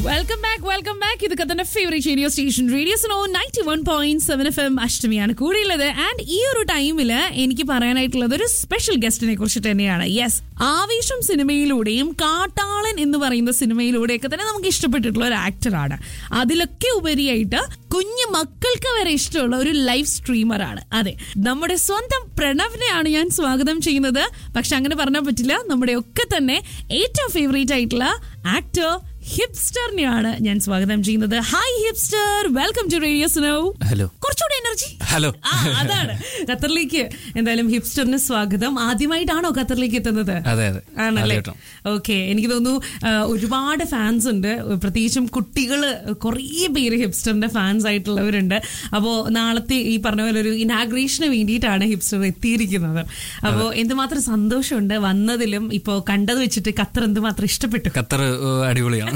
Welcome back welcome back ഇത് കത്തന്റെ favourite radio station radio snow ninety one point seven F M അഷ്ടമിയാണ് കൂടിയുള്ളത് and ഈ ഒരു ടൈമിൽ എനിക്ക് പറയാനായിട്ടുള്ളത് ഒരു സ്പെഷ്യൽ ഗസ്റ്റിനെ കുറിച്ച് തന്നെയാണ് യെസ് ആവേശം സിനിമയിലൂടെയും കാട്ടാളൻ എന്ന് പറയുന്ന സിനിമയിലൂടെയൊക്കെ തന്നെ നമുക്ക് ഇഷ്ടപ്പെട്ടിട്ടുള്ള ഒരു ആക്ടറാണ് അതിലൊക്കെ ഉപരിയായിട്ട് കുഞ്ഞു മക്കൾക്ക് വരെ ഇഷ്ടമുള്ള ഒരു ലൈവ് സ്ട്രീമറാണ് അതെ നമ്മുടെ സ്വന്തം പ്രണവിനെയാണ് ഞാൻ സ്വാഗതം ചെയ്യുന്നത് പക്ഷെ അങ്ങനെ പറഞ്ഞാൽ പറ്റില്ല നമ്മുടെ ഒക്കെ തന്നെ ഏറ്റവും ഫേവറേറ്റ് ആയിട്ടുള്ള ആക്ടർ ഹിപ്സ്റ്ററിനെയാണ് ഞാൻ സ്വാഗതം ചെയ്യുന്നത് hi hipster welcome to radio snow hello കുറച്ചുകൂടെ എനർജി ഹലോ ആ അതാണ് ഖത്തറിലേക്ക് എന്തായാലും ഹിപ്സ്റ്ററിന് സ്വാഗതം ആദ്യമായിട്ടാണോ ഖത്തറിലേക്ക് എത്തുന്നത് അതെ അതെ ആണല്ലേ ആദ്യമായിട്ടാണ്. ഓക്കെ എനിക്ക് തോന്നുന്നു ആ, ഒരുപാട് ഫാൻസ് ഉണ്ട് പ്രത്യേകിച്ചും കുട്ടികൾ കുറേ പേര് ഹിപ്സ്റ്ററിന്റെ ഫാൻസ് ആയിട്ടുള്ളവരുണ്ട് അപ്പോൾ നാളത്തെ ഈ പറഞ്ഞ പോലെ ഒരു ഇനാഗ്രേഷന് വേണ്ടിയിട്ടാണ് ഹിപ്സ്റ്റർ എത്തിയിരിക്കുന്നത് അപ്പോൾ എന്തുമാത്രം സന്തോഷമുണ്ട് വന്നതിലും ഇപ്പോൾ കണ്ടത് വെച്ചിട്ട് ഖത്തർ എന്തുമാത്രം ഇഷ്ടപ്പെട്ടു ഖത്തർ ഏഹ്, അടിപൊളിയാണ്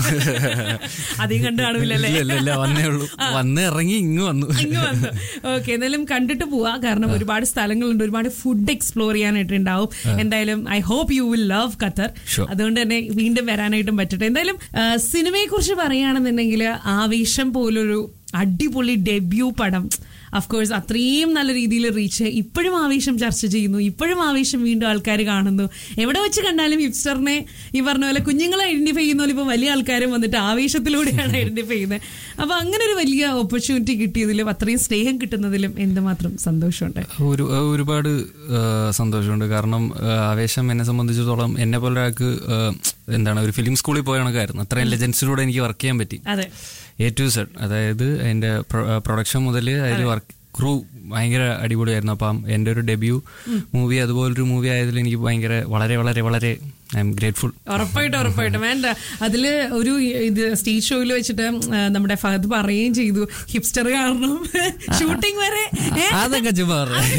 അധികം കണ്ടു കാണൂലല്ലേ ഇല്ല, ഇല്ല, ഇല്ല, വന്നേ ഉള്ളൂ വന്ന് ഇറങ്ങി ഇങ്ങ് വന്നു അങ്ങ് വന്നു ഓക്കെ എന്തായാലും കണ്ടിട്ട് പോവാ കാരണം ഒരുപാട് സ്ഥലങ്ങളുണ്ട് ഒരുപാട് ഫുഡ് എക്സ്പ്ലോർ ചെയ്യാനായിട്ട് ഉണ്ടാവും എന്തായാലും I hope you will love Qatar Sure. അതുകൊണ്ട് തന്നെ വീണ്ടും വരാനായിട്ടും പറ്റട്ടെ എന്തായാലും സിനിമയെ കുറിച്ച് പറയുകയാണെന്നുണ്ടെങ്കിൽ ആവേശം പോലൊരു അടിപൊളി ഡെബ്യൂ പടം അഫ്കോഴ്സ് അത്രയും നല്ല രീതിയിൽ റീച്ച് ഇപ്പോഴും ആവേശം ചർച്ച ചെയ്യുന്നു ഇപ്പോഴും ആവേശം വീണ്ടും ആൾക്കാർ കാണുന്നു എവിടെ വെച്ച് കണ്ടാലും ഹിപ്സ്റ്ററിനെ ഈ പറഞ്ഞ പോലെ കുഞ്ഞുങ്ങളെ ഐഡന്റിഫൈ ചെയ്യുന്ന പോലെ ഇപ്പൊ വലിയ ആൾക്കാരും വന്നിട്ട് ആവേശത്തിലൂടെയാണ് ഐഡന്റിഫൈ ചെയ്യുന്നത് അപ്പൊ അങ്ങനെ ഒരു വലിയ ഓപ്പർച്യൂണിറ്റി കിട്ടിയതിലും അത്രയും സ്നേഹം കിട്ടുന്നതിലും എന്തുമാത്രം സന്തോഷമുണ്ട് ഒരു ഏഹ്, ഒരുപാട് ഏഹ്, സന്തോഷമുണ്ട് കാരണം ഏഹ്, ആവേശം എന്നെ സംബന്ധിച്ചിടത്തോളം എന്നെ പോലെ ഒരാൾക്ക് ഏഹ്, എന്താണ് ഒരു ഫിലിം സ്കൂളിൽ പോയ കണക്കായിരുന്നു അത്രയും ലെജൻസിലൂടെ എനിക്ക് വർക്ക് ചെയ്യാൻ പറ്റി അതെ എ ടു സെഡ് അതായത് അതിന്റെ പ്രൊഡക്ഷൻ മുതൽ അതിൽ വർക്ക് ക്രൂ ഭയങ്കര അടിപൊളിയായിരുന്നു അപ്പം എൻ്റെ ഒരു ഡെബ്യൂ മൂവി അതുപോലൊരു മൂവി ആയതിൽ എനിക്ക് ഭയങ്കര വളരെ വളരെ വളരെ ഐ എം ഗ്രേറ്റ്ഫുൾ ഉറപ്പായിട്ടും ഉറപ്പായിട്ടും വേണ്ട അതില് ഒരു ഇത് സ്റ്റേജ് ഷോയിൽ വെച്ചിട്ട് ആ, നമ്മുടെ ഫഹദ് പറയുകയും ചെയ്തു ഹിപ്സ്റ്റർ കാരണം ഷൂട്ടിംഗ് വരെ ഏ? അതൊക്കെ ചുമ്മാ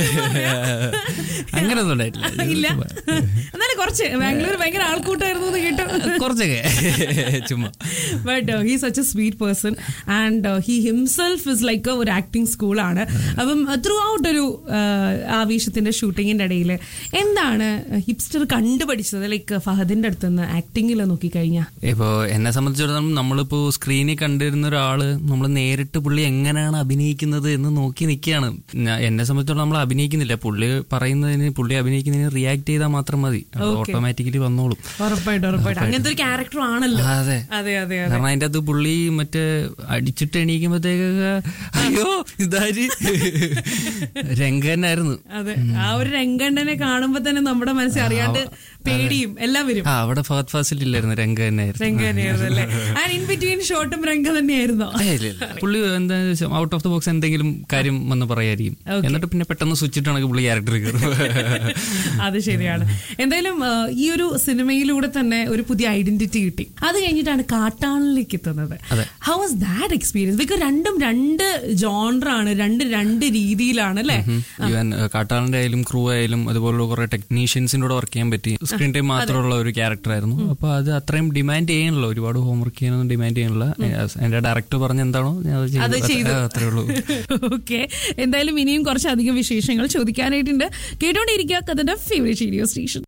അങ്ങനെ ഒന്നും ഉണ്ടായിട്ടില്ല ഇല്ല എന്നാലും കുറച്ച് ബാംഗ്ലൂർ ഭയങ്കര ആൾക്കൂട്ടായിരുന്നു എന്ന് കേട്ടു കുറച്ചൊക്കെ ചുമ്മാ but he such a sweet person and he himself is like ഒരു ആക്ടിങ് സ്കൂളാണ് അപ്പം ത്രൂ ഔട്ട് ഒരു ആ, ആവേശത്തിന്റെ ഷൂട്ടിങ്ങിന്റെ ഇടയിൽ എന്താണ് ഹിപ്സ്റ്റർ കണ്ടുപഠിച്ചത് ലൈക്ക് ഫഹദിന്റെ അടുത്ത് നിന്ന് ആക്ടിങ്ങിൽ നോക്കിക്കഴിഞ്ഞാൽ ഇപ്പോ എന്നെ സംബന്ധിച്ചിടത്തോളം നമ്മളിപ്പോ സ്ക്രീനിൽ കണ്ടിരുന്ന ഒരാള് നമ്മൾ നേരിട്ട് പുള്ളി എങ്ങനെയാണ് അഭിനയിക്കുന്നത് എന്ന് നോക്കി നിൽക്കുകയാണ് ഞാ- എന്നെ സംബന്ധിച്ചിടത്തോളം നമ്മൾ അഭിനയിക്കുന്നില്ല പുള്ളി പറയുന്നതിന് പുള്ളി അഭിനയിക്കുന്നതിന് റിയാക്ട് ചെയ്താൽ മാത്രം മതി ഓട്ടോമാറ്റിക്കലി വന്നോളും ഉറപ്പായിട്ടും ഉറപ്പായിട്ടും അങ്ങനത്തെ ഒരു ക്യാരക്ടർ ആണല്ലോ അതെ അതെ അതെ അതെ കാരണം അതിന്റെ അകത്ത് പുള്ളി മറ്റേ അടിച്ചിട്ട് എണീക്കുമ്പോഴത്തേക്കൊക്കെ അയ്യോ ഇതാര് രംഗനായിരുന്നു അതെ ആ ഒരു രംഗണ്ണനെ കാണുമ്പോ തന്നെ നമ്മുടെ മനസ്സിൽ അറിയാണ്ട് പേടിയും എല്ലാം വരും ആ അവിടെ ഫഹദ് ഫാസിൽ ഇല്ലായിരുന്നു രംഗ തന്നെയായിരുന്നു രംഗനായിരുന്നു അല്ലേ ആൻഡ് ഇൻ ബിറ്റ്വീൻ ഷോട്ടും രംഗ തന്നെയായിരുന്നോ ഏയ് ഇല്ല, ഇല്ല. പുള്ളി എന്താ ഔട്ട് ഓഫ് ദ ബോക്സ് എന്തെങ്കിലും കാര്യം വന്ന് പറയായിരിക്കും എന്നിട്ട് പിന്നെ പെട്ടെന്ന് സ്വിച്ച് ഇട്ടാണെങ്കിൽ പുള്ളി ക്യാരക്ടർ കയറും അത് ശരിയാണ് എന്തായാലും ആ, ഈ ഒരു സിനിമയിലൂടെ തന്നെ ഒരു പുതിയ ഐഡന്റിറ്റി കിട്ടി അത് കഴിഞ്ഞിട്ടാണ് കാട്ടാളിലേക്ക് എത്തുന്നത് how was that experience because രണ്ടും രണ്ട് ജോണറാണ് രണ്ട് രണ്ട് രീതിയിലാണ് അല്ലേ ഈവൻ കാട്ടാളന്റെ ആയാലും ക്രൂ ആയാലും അതുപോലുള്ള കുറെ ടെക്നീഷ്യൻസിന്റെ കൂടെ വർക്ക് ചെയ്യാൻ പറ്റി സ്ക്രീൻ ടൈം മാത്രമുള്ള ഒരു ക്യാരക്ടർ ആയിരുന്നു അപ്പൊ അത് അത്രയും ഡിമാൻഡ് ചെയ്യാനുള്ള ഒരുപാട് ഹോംവർക്ക് ചെയ്യാനൊന്നും ഡിമാൻഡ് ചെയ്യാനുള്ള എന്റെ ഡയറക്ടർ പറഞ്ഞ എന്താണോ ഞാൻ അത് അത് ചെയ്തു. ചെയ്തു അത്ര- അത്രേ ഉള്ളൂ ഓക്കെ എന്തായാലും ഇനിയും കുറച്ചധികം വിശേഷങ്ങൾ ചോദിക്കാനായിട്ടുണ്ട് കേട്ടോണ്ടിരിക്കുക കഥന്റെ ഫേവറേറ്റ് റേഡിയോ സ്റ്റേഷൻ